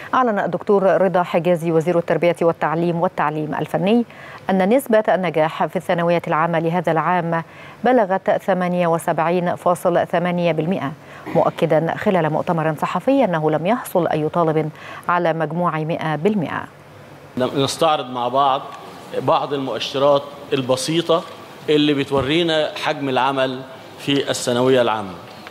أعلن الدكتور رضا حجازي وزير التربية والتعليم والتعليم الفني أن نسبة النجاح في الثانوية العامة لهذا العام بلغت 78.8% مؤكدا خلال مؤتمر صحفي أنه لم يحصل أي طالب على مجموع 100% نستعرض مع بعض بعض المؤشرات البسيطة اللي بتورينا حجم العمل في الثانوية العامة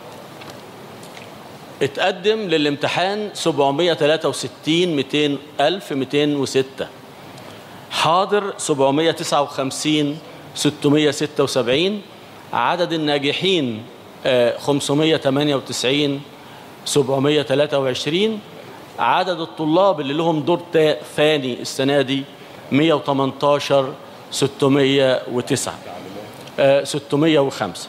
اتقدم للامتحان 763 200 ألف 206 حاضر 759 676 عدد الناجحين 598 723 عدد الطلاب اللي لهم دور ثاني السنة دي 118 609 605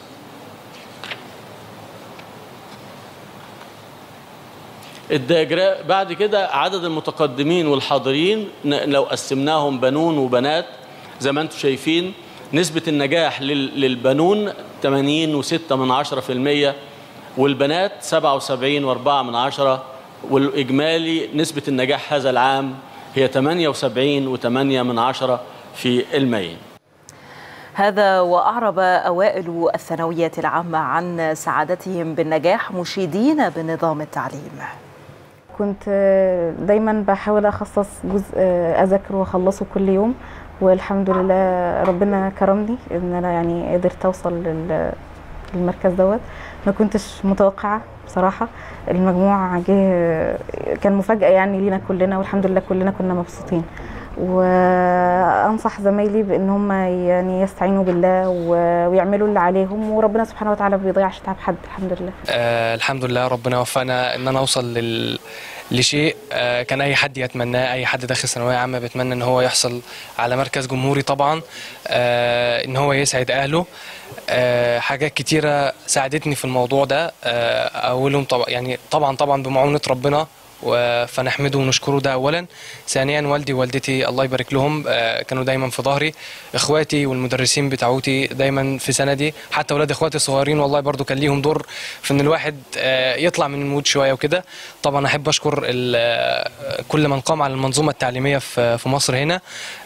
الدياجرام بعد كده عدد المتقدمين والحاضرين لو قسمناهم بنون وبنات زي ما انتم شايفين نسبة النجاح للبنون 80 و6 من 10% والبنات 77 و4 من 10 والإجمالي نسبة النجاح هذا العام هي 78 و8 من 10 في المية هذا وأعرب أوائل الثانوية العامة عن سعادتهم بالنجاح مشيدين بنظام التعليم كنت دايما بحاول أخصص جزء أذاكره وأخلصه كل يوم والحمد لله ربنا كرمني إن أنا يعني قدرت أوصل للمركز دوت ما كنتش متوقعة بصراحة المجموع جه كان مفاجأة يعني لينا كلنا والحمد لله كلنا كنا مبسوطين وانصح زمايلي بان هم يعني يستعينوا بالله ويعملوا اللي عليهم وربنا سبحانه وتعالى ما بيضيعش تعب حد الحمد لله آه الحمد لله ربنا وفقنا ان انا اوصل لل لشيء آه كان اي حد يتمناه اي حد داخل ثانويه عامه بيتمنى ان هو يحصل على مركز جمهوري طبعا آه ان هو يسعد اهله آه حاجات كتيره ساعدتني في الموضوع ده آه اولهم طبعا يعني طبعا طبعا بمعونه ربنا فنحمده ونشكره ده اولا ثانيا والدي ووالدتي الله يبارك لهم كانوا دايما في ظهري اخواتي والمدرسين بتاعوتي دايما في سندي حتى اولاد اخواتي الصغيرين والله برضو كان ليهم دور في ان الواحد يطلع من المود شويه وكده طبعا احب اشكر كل من قام على المنظومه التعليميه في مصر هنا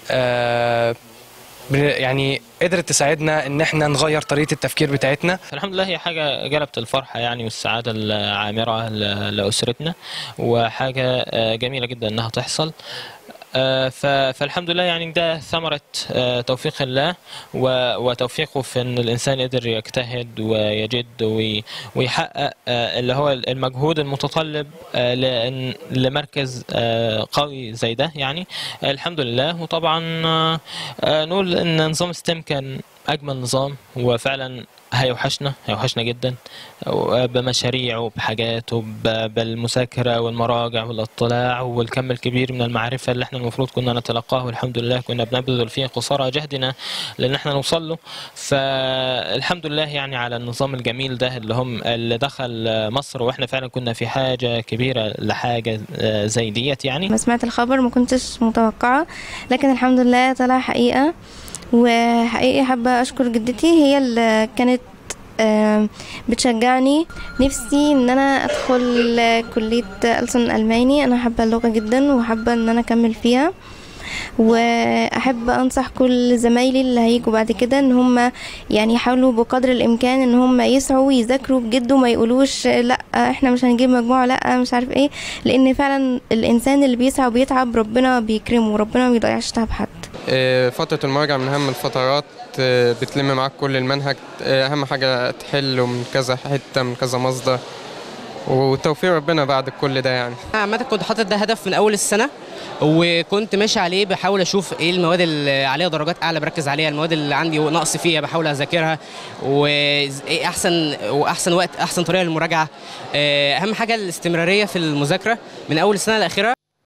يعني قدرت تساعدنا ان احنا نغير طريقه التفكير بتاعتنا الحمد لله هي حاجه جلبت الفرحه يعني والسعاده العامره لاسرتنا وحاجه جميله جدا انها تحصل فالحمد لله يعني ده ثمرة توفيق الله وتوفيقه في ان الانسان قدر يجتهد ويجد ويحقق اللي هو المجهود المتطلب لمركز قوي زي ده يعني الحمد لله وطبعا نقول ان نظام ستيم كان اجمل نظام وفعلا هيوحشنا هيوحشنا جدا بمشاريع وبحاجات وبالمذاكرة والمراجع والاطلاع والكم الكبير من المعرفة اللي احنا المفروض كنا نتلقاه والحمد لله كنا بنبذل فيه قصارى جهدنا لان احنا نوصل له فالحمد لله يعني على النظام الجميل ده اللي هم اللي دخل مصر واحنا فعلا كنا في حاجة كبيرة لحاجة زي ديت يعني ما سمعت الخبر ما كنتش متوقعة لكن الحمد لله طلع حقيقة وحقيقي حابة أشكر جدتي هي اللي كانت بتشجعني نفسي ان انا ادخل كلية ألسن ألماني انا حابة اللغة جدا وحابة ان انا اكمل فيها واحب انصح كل زمايلي اللي هيجوا بعد كده ان هم يعني يحاولوا بقدر الامكان ان هم يسعوا ويذاكروا بجد وما يقولوش لا احنا مش هنجيب مجموعه لا مش عارف ايه لان فعلا الانسان اللي بيسعى وبيتعب ربنا بيكرمه وربنا ما بيضيعش تعب حد فترة المراجعة من أهم الفترات بتلم معاك كل المنهج أهم حاجة تحله من كذا حتة من كذا مصدر وتوفيق ربنا بعد كل ده يعني عامة كنت حاطط ده هدف من أول السنة وكنت ماشي عليه بحاول اشوف ايه المواد اللي عليها درجات اعلى بركز عليها المواد اللي عندي نقص فيها بحاول اذاكرها وايه احسن واحسن وقت احسن طريقه للمراجعه اهم حاجه الاستمراريه في المذاكره من اول السنه لاخرها